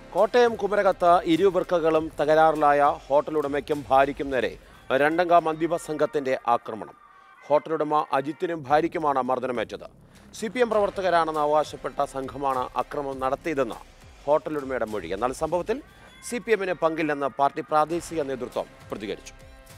കോട്ടയം കുമരകത്ത് ഇരുവർക്കകളും തകരാറിലായ ഹോട്ടലുടമയ്ക്കും ഭാര്യയ്ക്കും നേരെ രണ്ടംഗ മദ്യപ സംഘത്തിന്റെ ആക്രമണം ഹോട്ടലുടമ അജിത്തിനും ഭാര്യയ്ക്കുമാണ് മർദ്ദനമേറ്റത് സി പി എം പ്രവർത്തകരാണെന്ന് അവകാശപ്പെട്ട സംഘമാണ് അക്രമം നടത്തിയതെന്ന് ഹോട്ടലുടമയുടെ മൊഴി എന്നാൽ സംഭവത്തിൽ സി പി എമ്മിന് പങ്കില്ലെന്ന് പാർട്ടി പ്രാദേശിക നേതൃത്വം പ്രതികരിച്ചു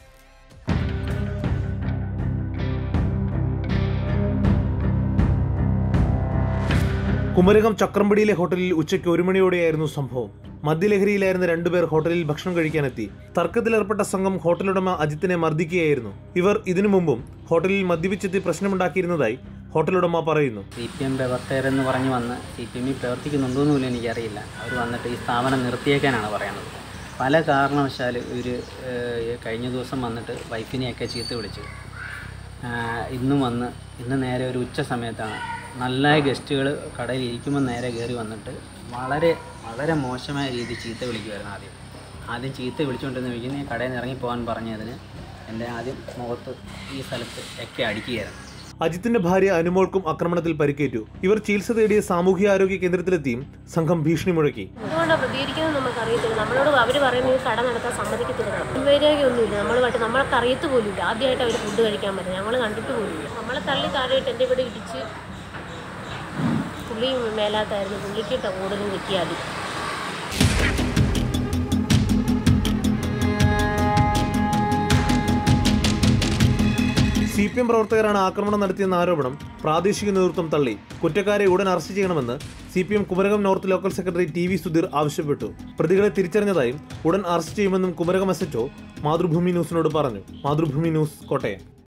കുമരകം ചക്രമ്പടിയിലെ ഹോട്ടലിൽ ഉച്ചയ്ക്ക് ഒരു മണിയോടെയായിരുന്നു സംഭവം മദ്യലഹരിയിലായിരുന്ന രണ്ടുപേർ ഹോട്ടലിൽ ഭക്ഷണം കഴിക്കാനെത്തി തർക്കത്തിലേർപ്പെട്ട സംഘം ഹോട്ടലുടമ അജിത്തിനെ മർദ്ദിക്കുകയായിരുന്നു ഇവർ ഇതിനു മുമ്പും ഹോട്ടലിൽ മദ്യപിച്ചെത്തി പ്രശ്നമുണ്ടാക്കിയിരുന്നതായി ഹോട്ടലുടമ പറയുന്നു സി പി എം പ്രവർത്തകരെന്ന് പറഞ്ഞ് വന്ന് സി പി എമ്മിൽ പ്രവർത്തിക്കുന്നുണ്ടോയെന്ന് പോലും എനിക്കറിയില്ല അവർ വന്നിട്ട് ഈ സ്ഥാപനം നിർത്തിയേക്കാനാണ് പറയുന്നത് പല കാരണവശാൽ ഇവർ കഴിഞ്ഞ ദിവസം വന്നിട്ട് വൈഫിനെയൊക്കെ ചീത്ത വിളിച്ചു ആഹ് ഇന്നും വന്ന് ഇന്ന് നേരെ ഒരു ഉച്ച സമയത്താണ് നല്ല ഗസ്റ്റുകൾ കടയിൽ ഇരിക്കുമ്പോൾ നേരെ കയറി വന്നിട്ട് വളരെ വളരെ മോശമായ രീതിയിൽ ചീത്ത വിളിക്കുമായിരുന്നു ആദ്യം ആദ്യം ചീത്ത വിളിച്ചുകൊണ്ടിരുന്ന വിളിക്കുന്ന കടയിൽ നിന്ന് ഇറങ്ങി പോകാൻ പറഞ്ഞതിന് എൻ്റെ ആദ്യം മുഖത്ത് ഈ സ്ഥലത്ത് ഒക്കെ അടിക്കുകയായിരുന്നു അജിത്തിന്റെ ഭാര്യ അനുമോൾക്കും ആക്രമണത്തിൽ പരിക്കേറ്റു ഇവർ ചികിത്സ തേടിയ സാമൂഹ്യാരോഗ്യ കേന്ദ്രത്തിലെത്തിയും സംഘം ഭീഷണി മുഴക്കി എന്തുകൊണ്ടാണ് പ്രതികരിക്കുന്നത് നമുക്ക് അറിയത്തില്ല നമ്മളോട് അവർ പറയുന്നത് ഈ കട നടത്താൻ സമ്മതിക്കത്തില്ല വൈരാഗ്യമൊന്നുമില്ല നമ്മളുമായിട്ട് നമ്മളൊക്കെ അറിയത്ത് പോലുമില്ല ആദ്യമായിട്ട് അവർ ഫുഡ് കഴിക്കാൻ പറ്റും ഞങ്ങൾ കണ്ടിട്ട് പോലുമില്ല നമ്മളെ തള്ളി താഴെയിട്ട് എൻ്റെ ഇവിടെ ഇടിച്ച് പുള്ളി മേലാത്തായിരുന്നു പുള്ളിക്കിട്ട കൂടുതലും കിട്ടിയാൽ സി പി എം പ്രവർത്തകരാണ് ആക്രമണം നടത്തിയെന്ന ആരോപണം പ്രാദേശിക നേതൃത്വം തള്ളി കുറ്റക്കാരെ ഉടൻ അറസ്റ്റ് ചെയ്യണമെന്ന് C P M Kumarakom north local secretary T V Sudheer ആവശ്യപ്പെട്ടു പ്രതികളെ തിരിച്ചറിഞ്ഞതായും ഉടൻ അറസ്റ്റ് ചെയ്യുമെന്നും കുമരകം എസ് എച്ച്ഒ മാതൃഭൂമി ന്യൂസിനോട് പറഞ്ഞു മാതൃഭൂമി ന്യൂസ് കോട്ടയം